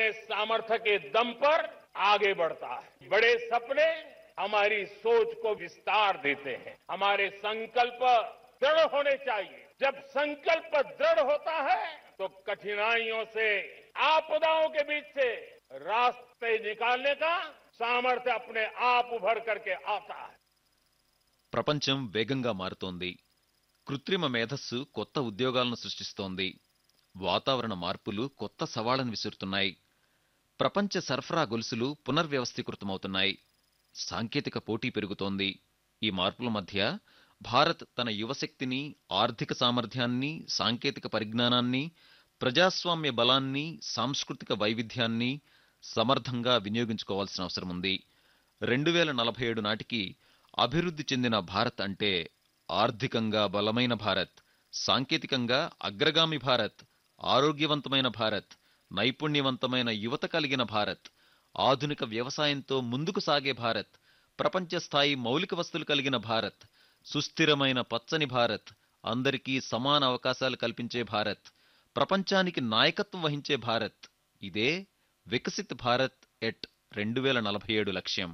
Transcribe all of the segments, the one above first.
अपने सामर्थ्य के दम पर आगे बढ़ता है बड़े सपने हमारी सोच को विस्तार देते हैं हमारे संकल्प दृढ़ होने चाहिए जब संकल्प दृढ़ होता है तो कठिनाइयों से आपदाओं के बीच से रास्ते निकालने का सामर्थ्य अपने आप उभर करके आता है ప్రపంచం వేగంగా మారుతోంది కృత్రిమ మేధస్సు కొత్త ఉద్యోగాలను సృష్టిస్తోంది వాతావరణ మార్పులు కొత్త సవాళ్లను విసురుతున్నాయి ప్రపంచ సరఫరా గొలుసులు పునర్వ్యవస్థీకృతమవుతున్నాయి సాంకేతిక పోటీ పెరుగుతోంది ఈ మార్పుల మధ్య భారత్ తన యువశక్తిని ఆర్థిక సామర్థ్యాన్ని సాంకేతిక పరిజ్ఞానాన్ని ప్రజాస్వామ్య బలాన్ని సాంస్కృతిక వైవిధ్యాన్ని సమర్థంగా వినియోగించుకోవాల్సిన అవసరం ఉంది రెండు వేల నలభై ఏడు నాటికి అభివృద్ధి చెందిన భారత్ అంటే ఆర్థికంగా బలమైన భారత్ సాంకేతికంగా అగ్రగామి భారత్ ఆరోగ్యవంతమైన భారత్ నైపుణ్యవంతమైన యువత కలిగిన భారత్ ఆధునిక వ్యవసాయంతో ముందుకు సాగే భారత్ ప్రపంచ స్థాయి మౌలిక వస్తువులు కలిగిన భారత్ సుస్థిరమైన పచ్చని భారత్ అందరికీ సమాన అవకాశాలు కల్పించే భారత్ ప్రపంచానికి నాయకత్వం వహించే భారత్ ఇదే వికసిత్ భారత్ ఎట్ రెండు వేల నలభై ఏడు లక్ష్యం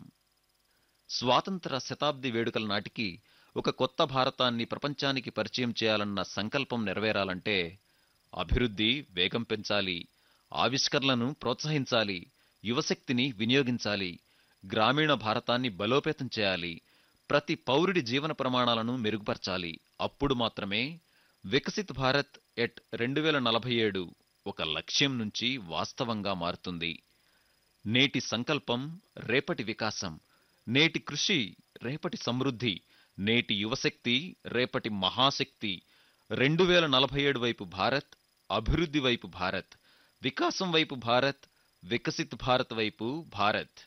స్వాతంత్ర శతాబ్ది వేడుకల నాటికి ఒక కొత్త భారతాన్ని ప్రపంచానికి పరిచయం చేయాలన్న సంకల్పం నెరవేరాలంటే అభివృద్ధి వేగం పెంచాలి ఆవిష్కరణలను ప్రోత్సహించాలి యువశక్తిని వినియోగించాలి గ్రామీణ భారతాన్ని బలోపేతం చేయాలి ప్రతి పౌరుడి జీవన ప్రమాణాలను మెరుగుపరచాలి అప్పుడు మాత్రమే వికసిత్ భారత్ ఎట్ రెండు వేల నలభై ఏడు ఒక లక్ష్యం నుంచి వాస్తవంగా మారుతుంది నేటి సంకల్పం రేపటి వికాసం నేటి కృషి రేపటి సమృద్ధి నేటి యువశక్తి రేపటి మహాశక్తి రెండు వేల నలభై ఏడు వైపు భారత్ అభివృద్ధి వైపు భారత్ వికాసం వైపు భారత్ వికసిత్ భారత్ వైపు భారత్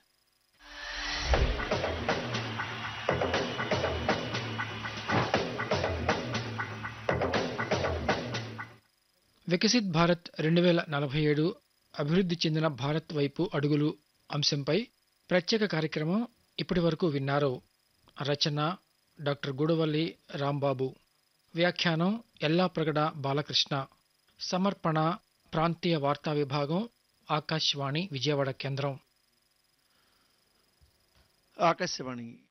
వికసిత్ భారత్ రెండు వేల నలభై ఏడు అభివృద్ధి చెందిన భారత్ వైపు అడుగులు అంశంపై ప్రత్యేక కార్యక్రమం ఇప్పటి వరకు విన్నారు రచన డాక్టర్ గూడవల్లి రాంబాబు వ్యాఖ్యానం ఎల్లాప్రగడ బాలకృష్ణ సమర్పణ ప్రాంతీయ వార్తా విభాగం ఆకాశవాణి విజయవాడ కేంద్రం ఆకాశవాణి